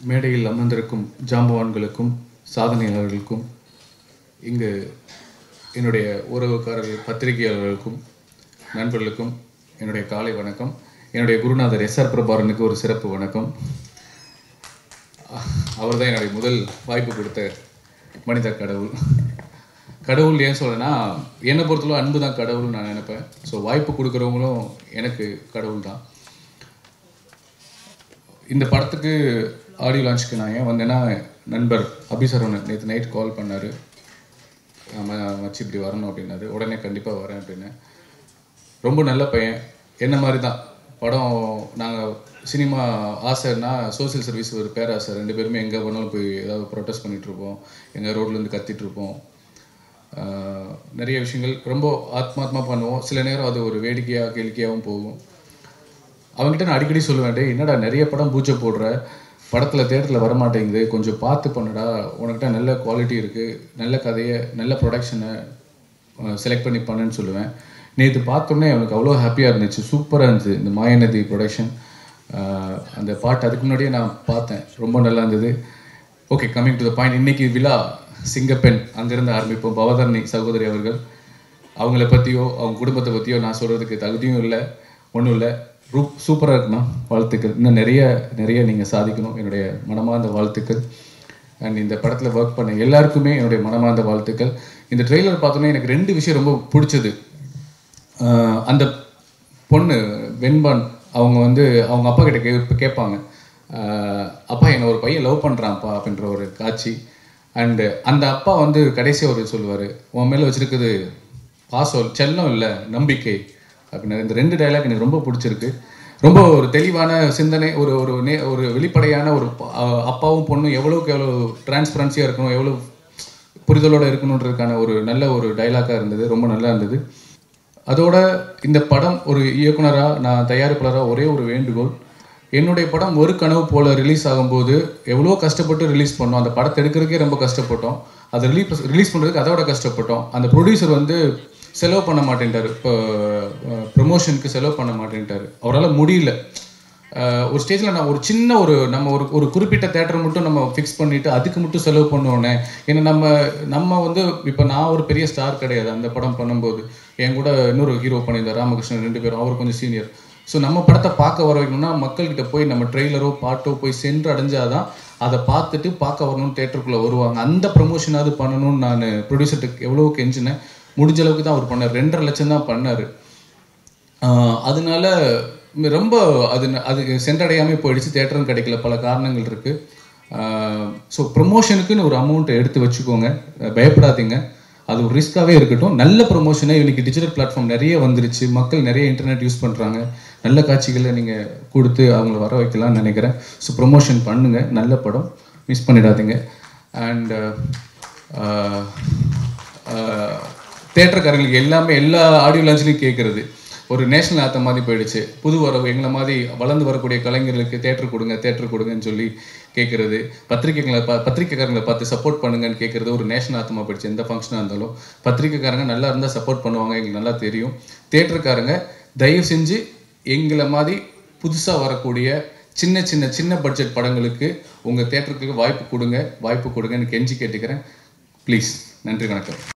மேடையில் அமர்ந்திருக்கும் ஜாம்பவான்களுக்கும் சாதனையாளர்களுக்கும் இங்கு என்னுடைய உறவுக்காரர்கள் பத்திரிகையாளர்களுக்கும் நண்பர்களுக்கும் என்னுடைய காலை வணக்கம் என்னுடைய குருநாதர் எஸ் ஆர் பிரபாரனுக்கு ஒரு சிறப்பு வணக்கம் அவர் தான் என்னுடைய முதல் வாய்ப்பு கொடுத்த மனித கடவுள் கடவுள் ஏன் சொல்றேன்னா என்னை பொறுத்தளவு அன்பு தான் கடவுள்னு நான் நினைப்பேன் ஸோ வாய்ப்பு கொடுக்குறவங்களும் எனக்கு கடவுள் தான் இந்த படத்துக்கு ஆடியோ லான்ச்சுக்கு நான் ஏன் வந்தேன்னா நண்பர் அபிசரவணன் நேற்று நைட் கால் பண்ணார் மச்சி இப்படி வரணும் அப்படின்னாரு உடனே கண்டிப்பாக வரேன் அப்படின்னு ரொம்ப நல்ல பையன் என்ன மாதிரி தான் படம் நாங்கள் சினிமா ஆசைன்னா சோசியல் சர்வீஸ் ஒரு பேராசை ரெண்டு பேருமே எங்கே வேணாலும் போய் ஏதாவது ப்ரொட்டஸ்ட் பண்ணிட்டு இருப்போம் எங்கள் ரோட்லேருந்து கத்திட்டு இருப்போம் ஆஹ் நிறைய விஷயங்கள் ரொம்ப ஆத்மாத்மா பண்ணுவோம் சில நேரம் அது ஒரு வேடிக்கையாக கேளிக்கையாகவும் போகும் அவங்ககிட்ட நான் அடிக்கடி சொல்லுவேன் டேய் என்னடா நிறைய படம் பூஜை போடுற படத்தில் தேட்டரில் வரமாட்டேங்குது கொஞ்சம் பார்த்து பண்ணுடா உனக்கிட்ட நல்ல குவாலிட்டி இருக்குது நல்ல கதையை நல்ல ப்ரொடக்ஷனை செலக்ட் பண்ணி பண்ணுன்னு சொல்லுவேன் நேற்று பார்த்தோன்னே அவனுக்கு அவ்வளோ ஹாப்பியாக இருந்துச்சு சூப்பராக இருந்துச்சு இந்த மாயநதி ப்ரொடக்ஷன் அந்த பாட்டு அதுக்கு முன்னாடியே நான் பார்த்தேன் ரொம்ப நல்லா இருந்தது okay coming to the point இன்னைக்கு விழா சிங்கப்பெண் அங்கேருந்து ஆரம்பிப்போம் பவதர்ணி சகோதரி அவர்கள் அவங்கள பற்றியோ அவங்க குடும்பத்தை பற்றியோ நான் சொல்கிறதுக்கு தகுதியும் இல்லை ஒன்றும் இல்லை ரூப் சூப்பராக இருக்கணும் வாழ்த்துக்கள் இன்னும் நிறைய நிறைய நீங்கள் சாதிக்கணும் என்னுடைய மனமார்ந்த வாழ்த்துக்கள் அண்ட் இந்த படத்தில் ஒர்க் பண்ண எல்லாருக்குமே என்னுடைய மனமார்ந்த வாழ்த்துக்கள் இந்த ட்ரெய்லர் பார்த்தோன்னே எனக்கு ரெண்டு விஷயம் ரொம்ப பிடிச்சது ஆஹ் அந்த பொண்ணு வெண்பான் அவங்க வந்து அவங்க அப்பா கிட்ட கே கேட்பாங்க ஆஹ் அப்பா என்னை ஒரு பையன் லவ் பண்ணுறான்ப்பா அப்படின்ற ஒரு காட்சி அண்டு அந்த அப்பா வந்து கடைசியாக ஒரு சொல்லுவார் உன் மேலே வச்சிருக்குது பாசம் செல்லம் இல்லை நம்பிக்கை அப்படின்னு இந்த ரெண்டு டைலாக் எனக்கு ரொம்ப பிடிச்சிருக்கு ரொம்ப ஒரு தெளிவான சிந்தனை ஒரு ஒரு நே ஒரு வெளிப்படையான ஒரு ப- ஆஹ் அப்பாவும் பொண்ணும் எவ்வளோக்கு எவ்வளோ டிரான்ஸ்பரன்சியாக இருக்கணும் எவ்வளோ புரிதலோடு இருக்கணுன்றதுக்கான ஒரு நல்ல ஒரு டைலாக்காக இருந்தது ரொம்ப நல்லா இருந்தது அதோட இந்த படம் ஒரு இயக்குனராக நான் தயாரிப்பாளராக ஒரே ஒரு வேண்டுகோள் என்னுடைய படம் ஒரு கனவு போல ரிலீஸ் ஆகும்போது எவ்வளோ கஷ்டப்பட்டு ரிலீஸ் பண்ணோம் அந்த படத்தை எடுக்கிறதுக்கே ரொம்ப கஷ்டப்பட்டோம் அதை ரிலீஸ் ரிலீஸ் பண்ணுறதுக்கு அதோட கஷ்டப்பட்டோம் அந்த ப்ரொடியூசர் வந்து செலவு பண்ண மாட்டேன்ட்டார் இப்போ ப்ரொமோஷனுக்கு செலவு பண்ண மாட்டேன்ட்டார் அவரால் முடியல அஹ் ஒரு ஸ்டேஜில் நான் ஒரு சின்ன ஒரு நம்ம ஒரு ஒரு குறிப்பிட்ட தேட்டர் மட்டும் நம்ம ஃபிக்ஸ் பண்ணிட்டு அதுக்கு மட்டும் செலவு பண்ணுவோனே ஏன்னா நம்ம நம்ம வந்து இப்போ நான் ஒரு பெரிய ஸ்டார் கிடையாது அந்த படம் பண்ணும்போது என் கூட இன்னொரு ஹீரோ பண்ணியிருந்தார் ராமகிருஷ்ணன் ரெண்டு பேரும் அவர் கொஞ்சம் சீனியர் ஸோ நம்ம படத்தை பார்க்க வர வைக்கணும்னா மக்கள்கிட்ட போய் நம்ம ட்ரெய்லரோ பாட்டோ போய் சென்று அடைஞ்சாதான் அதை பார்த்துட்டு பார்க்க வரணும்னு தேட்டருக்குள்ளே வருவாங்க அந்த ப்ரமோஷனாவது பண்ணணும்னு நான் ப்ரொடியூசர்கிட்ட எவ்வளோ கெஞ்சினேன் முடிஞ்ச அளவுக்கு தான் அவர் பண்ணார் ரெண்டரை லட்சம் தான் பண்ணார் ஆஹ் அதனால ரொம்ப அது அது சென்றடையாமல் போயிடுச்சு தேட்டரும் கிடைக்கல பல காரணங்கள் இருக்கு ஸோ ப்ரொமோஷனுக்குன்னு ஒரு அமௌண்ட்டை எடுத்து வச்சுக்கோங்க அஹ் பயப்படாதீங்க அது ஒரு ரிஸ்க்காகவே இருக்கட்டும் நல்ல ப்ரொமோஷனை இன்னைக்கு டிஜிட்டல் பிளாட்ஃபார்ம் நிறைய வந்துருச்சு மக்கள் நிறைய இன்டர்நெட் யூஸ் பண்ணுறாங்க நல்ல காட்சிகளை நீங்கள் கொடுத்து அவங்கள வர வைக்கலாம்னு நினைக்கிறேன் ஸோ ப்ரொமோஷன் பண்ணுங்க நல்ல படம் மிஸ் பண்ணிடாதீங்க அண்ட் தேட்டருக்காரங்களுக்கு எல்லாமே எல்லா ஆடியோ லான்ச்லையும் கேட்குறது ஒரு நேஷனல் ஆத்தம் மாதிரி போயிடுச்சு புது வரவு எங்களை மாதிரி வளர்ந்து வரக்கூடிய கலைஞர்களுக்கு தேட்டர் கொடுங்க தேட்டர் கொடுங்கன்னு சொல்லி கேட்குறது பத்திரிக்கைகளை பா பத்திரிக்கைக்காரங்களை பார்த்து சப்போர்ட் பண்ணுங்கன்னு கேட்குறது ஒரு நேஷனல் ஆத்தமாக போயிடுச்சு எந்த ஃபங்க்ஷனாக இருந்தாலும் பத்திரிக்கைக்காரங்க நல்லா இருந்தால் சப்போர்ட் பண்ணுவாங்க எங்களுக்கு நல்லா தெரியும் தேட்டருக்காரங்க தயவு செஞ்சு எங்களை மாதிரி புதுசாக வரக்கூடிய சின்ன சின்ன சின்ன பட்ஜெட் படங்களுக்கு உங்கள் தேட்டருக்கு வாய்ப்பு கொடுங்க வாய்ப்பு கொடுங்கன்னு கெஞ்சி கேட்டுக்கிறேன் ப்ளீஸ் நன்றி வணக்கம்